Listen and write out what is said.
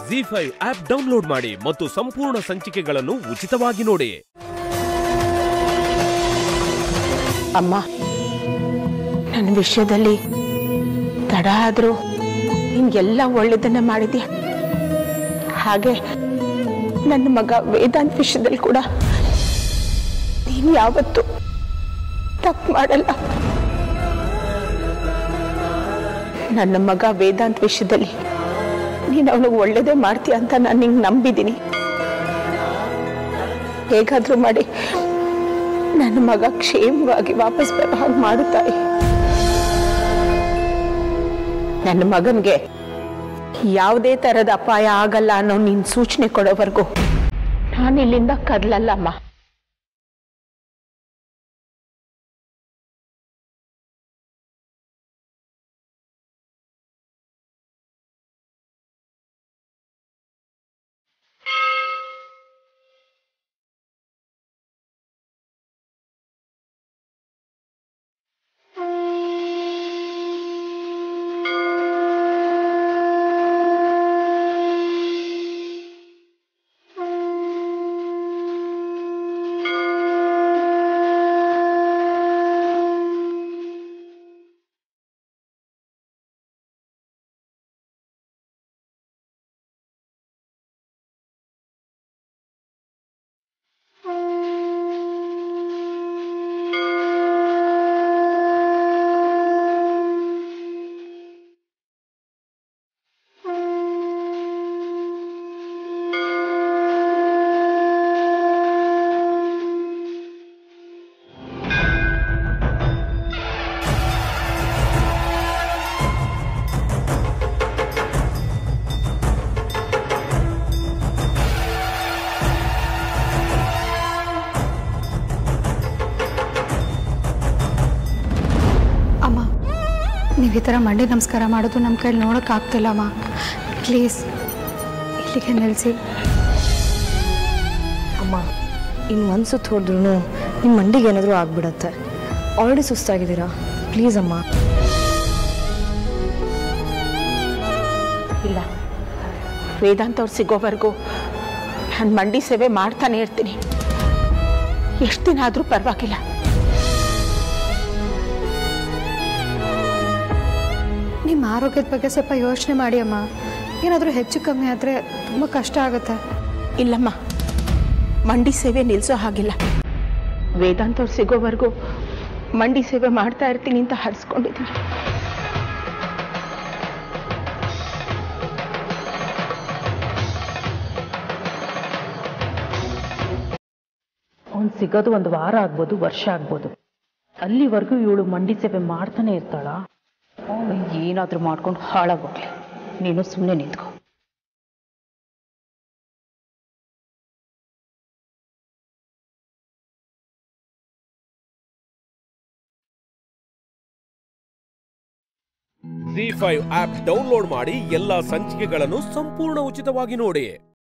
G five app download ಮಾಡಿ ಮತ್ತು ಸಂಪೂರ್ಣ ಸಂಚಿಕೆಗಳನ್ನು ಉಚಿತವಾಗಿ ನೋಡಿ ಅಮ್ಮ ನನ್ನ ವಿಷಯದಲ್ಲಿ ತಡ ಆದರೂ ಹಿಂಗೆಲ್ಲ ಒಳ್ಳೇದನ್ನ ಮಾಡಿದ್ಯಾ ಹಾಗೆ ನನ್ನ ಮಗ ವೇದಾಂತ್ ವಿಷಯದಲ್ಲಿ ಕೂಡ ನೀನು ಯಾವತ್ತು ತಪ್ಪು ಮಾಡಲ್ಲ ನನ್ನ ಮಗ ವೇದಾಂತ್ ವಿಷಯದಲ್ಲಿ ನೀನು ಅವನಿಗೆ ಒಳ್ಳೇದೇ ಮಾಡ್ತೀಯ ಅಂತ ನಾನು ನಿಂಗೆ ನಂಬಿದ್ದೀನಿ ಹೇಗಾದ್ರೂ ಮಾಡಿ ನನ್ನ ಮಗ ಕ್ಷೇಮವಾಗಿ ವಾಪಸ್ ಬರೋ ಹಾಗೆ ಮಾಡು ತಾಯಿ ನನ್ನ ಮಗನ್ಗೆ ಯಾವುದೇ ತರದ ಅಪಾಯ ಆಗಲ್ಲ ಅನ್ನೋ ನಿನ್ ಸೂಚನೆ ಕೊಡೋವರೆಗೂ ನಾನು ಇಲ್ಲಿಂದ ಕದ್ಲಲ್ಲಮ್ಮ ಅಮ್ಮ ನೀವು ಈ ಥರ ಮಂಡಿ ನಮಸ್ಕಾರ ಮಾಡೋದು ನಮ್ಮ ಕೈಲಿ ನೋಡೋಕ್ಕಾಗ್ತಿಲ್ಲ ಅಮ್ಮ ಪ್ಲೀಸ್ ಇಲ್ಲಿಗೆ ನಿಲ್ಲಿಸಿ ಅಮ್ಮ ಇನ್ನು ಒಂದು ಸುತ್ತು ಹೊಡೆದ್ರೂ ನಿಮ್ಮ ಮಂಡಿಗೆ ಏನಾದರೂ ಆಗ್ಬಿಡತ್ತೆ ಆಲ್ರೆಡಿ ಸುಸ್ತಾಗಿದ್ದೀರಾ ಪ್ಲೀಸ್ ಅಮ್ಮ ಇಲ್ಲ ವೇದಾಂತ್ ಅವ್ರು ಸಿಗೋವರೆಗೂ ನಾನು ಮಂಡಿ ಸೇವೆ ಮಾಡ್ತಾನೆ ಇರ್ತೀನಿ ಎಷ್ಟು ದಿನ ಆದರೂ ಪರವಾಗಿಲ್ಲ ನಿಮ್ಮ ಆರೋಗ್ಯದ ಬಗ್ಗೆ ಸ್ವಲ್ಪ ಯೋಚನೆ ಮಾಡಿ ಅಮ್ಮ ಏನಾದರೂ ಹೆಚ್ಚು ಕಮ್ಮಿ ಆದರೆ ತುಂಬ ಕಷ್ಟ ಆಗುತ್ತೆ ಇಲ್ಲಮ್ಮ ಮಂಡಿ ಸೇವೆ ನಿಲ್ಲಿಸೋ ಹಾಗಿಲ್ಲ ವೇದಾಂತ್ ಅವ್ರು ಸಿಗೋವರೆಗೂ ಮಂಡಿ ಸೇವೆ ಮಾಡ್ತಾ ಇರ್ತೀನಿ ಅಂತ ಹರಿಸ್ಕೊಂಡಿದ್ದೀನಿ ಅವ್ನು ಸಿಗೋದು ಒಂದು ವಾರ ಆಗ್ಬೋದು ವರ್ಷ ಆಗ್ಬೋದು ಅಲ್ಲಿವರೆಗೂ ಇವಳು ಮಂಡಿ ಸೇವೆ ಮಾಡ್ತಾನೆ ಇರ್ತಾಳ ಏನಾದರೂ ಮಾಡ್ಕೊಂಡು ಹಾಳಾಗೋಗ್ಲಿ ನೀನು ಸುಮ್ಮನೆ ನಿಂತ್ಕೋ ಜಿ ಫೈವ್ ಆಪ್ ಡೌನ್ಲೋಡ್ ಮಾಡಿ ಎಲ್ಲಾ ಸಂಚಿಕೆಗಳನ್ನು ಸಂಪೂರ್ಣ ಉಚಿತವಾಗಿ ನೋಡಿ